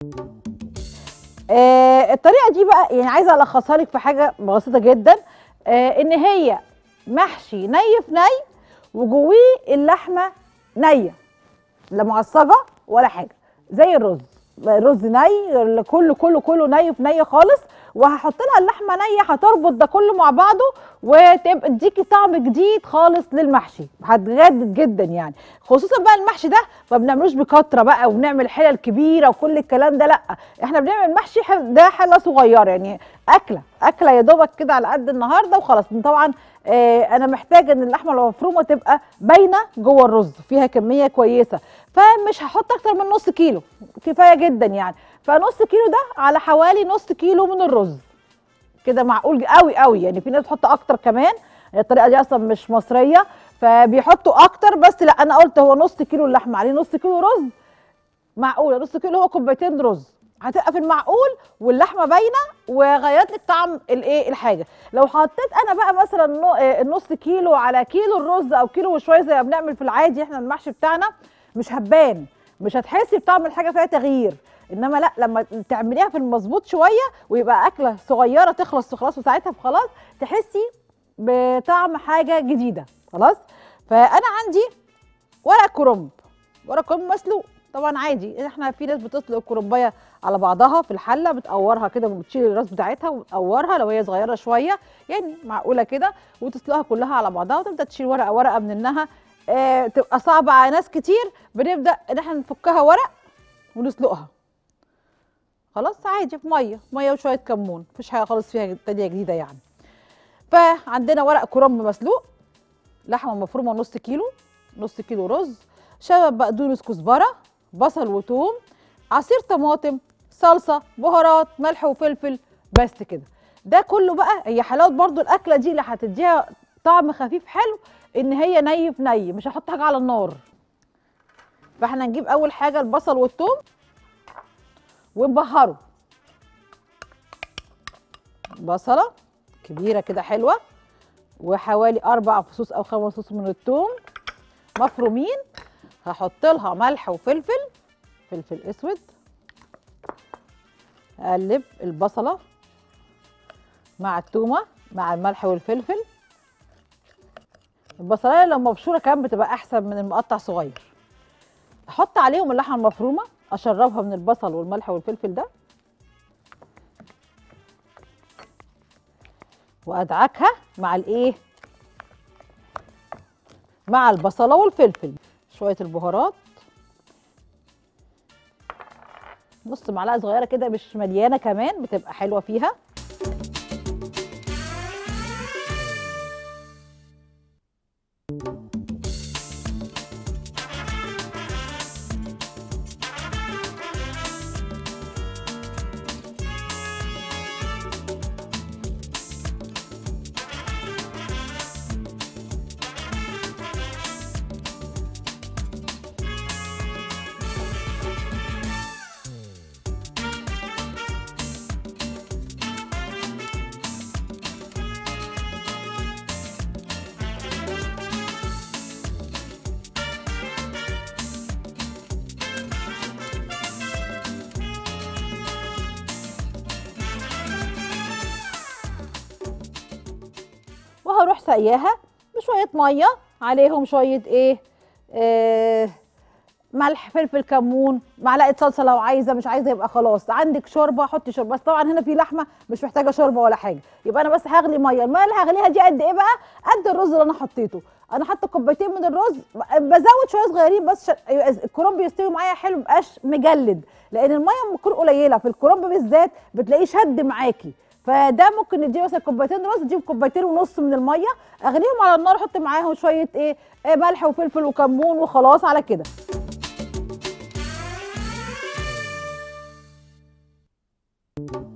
آه الطريقه دي بقى يعني عايزه الخصها لك في حاجه بسيطه جدا آه ان هي محشي ني في ني وجويه اللحمه نيه لا معصجه ولا حاجه زي الرز الرز ني كله كله كله ني في ني خالص وهحط لها اللحمه نيه هتربط ده كله مع بعضه وتبقى تديكي طعم جديد خالص للمحشي هتغدد جدا يعني خصوصا بقى المحشي ده ما بنعملوش بكتره بقى وبنعمل حلل كبيره وكل الكلام ده لا احنا بنعمل محشي حل ده حله صغيره يعني اكله اكله يا دوبك كده على قد النهارده وخلاص طبعا آه انا محتاجه ان اللحمه المفرومه تبقى باينه جوه الرز فيها كميه كويسه فمش هحط اكتر من نص كيلو كفايه جدا يعني فنص كيلو ده على حوالي نص كيلو من الرز كده معقول قوي قوي يعني في ناس بتحط اكتر كمان الطريقه دي اصلا مش مصريه فبيحطوا اكتر بس لا انا قلت هو نص كيلو اللحمه عليه نص كيلو رز معقوله نص كيلو هو كوبايتين رز هتبقى في المعقول واللحمه باينه وغيرت لك طعم الايه الحاجه لو حطيت انا بقى مثلا النص كيلو على كيلو الرز او كيلو وشويه زي ما بنعمل في العادي احنا المحشي بتاعنا مش هتبان مش هتحسي بطعم الحاجه فيها تغيير انما لا لما تعمليها في المظبوط شويه ويبقى اكله صغيره تخلص خلاص وساعتها خلاص تحسي بطعم حاجه جديده خلاص فانا عندي ورق كرنب ورق كرنب مسلوق طبعا عادي احنا في ناس بتسلق الكرنبايه على بعضها في الحله بتقورها كده وبتشيل الراس بتاعتها وتقورها لو هي صغيره شويه يعني معقوله كده وتسلقها كلها على بعضها وتبدا تشيل ورقه ورقه منها آه تبقى صعبه على ناس كتير بنبدا ان احنا نفكها ورق ونسلقها خلاص عادي في ميه ميه وشويه كمون مفيش حاجه خالص فيها تانية جديده يعني فعندنا ورق كرنب مسلوق لحمه مفرومه نص كيلو نص كيلو رز شبت بقدونس كزبره بصل وثوم عصير طماطم صلصه بهارات ملح وفلفل بس كده ده كله بقى هي حلاوه برضو الاكله دي اللي هتديها طعم خفيف حلو ان هي ني في ني مش هحط حاجه على النار فاحنا نجيب اول حاجه البصل والثوم ونبهره بصله كبيره كده حلوه وحوالي اربع فصوص او خمس فصوص من الثوم مفرومين هحط لها ملح وفلفل فلفل اسود اقلب البصله مع التومه مع الملح والفلفل البصلايه لو مبشوره كمان بتبقى احسن من المقطع صغير احط عليهم اللحمه المفرومه اشربها من البصل والملح والفلفل ده وادعكها مع الايه مع البصله والفلفل شويه البهارات نص معلقه صغيره كده مش مليانه كمان بتبقى حلوه فيها وهروح سقياها بشويه ميه عليهم شويه ايه آه ملح فلفل كمون معلقه صلصه لو عايزه مش عايزه يبقى خلاص عندك شوربه حطي شوربه بس طبعا هنا في لحمه مش محتاجه شوربه ولا حاجه يبقى انا بس هغلي ميه الميه اللي هغليها دي قد ايه بقى قد الرز اللي انا حطيته انا حاطه كوبايتين من الرز بزود شويه صغيرين بس الكرنب يستوي معايا حلو مبقاش مجلد لان الميه لما تكون قليله في الكرنب بالذات بتلاقيه شد معاكي فده ممكن نديه مثلا كوبايتين رز نديهم كوبايتين ونص من الميه اغليهم على النار احط معاهم شويه ايه, إيه ملح وفلفل وكمون وخلاص على كده thank you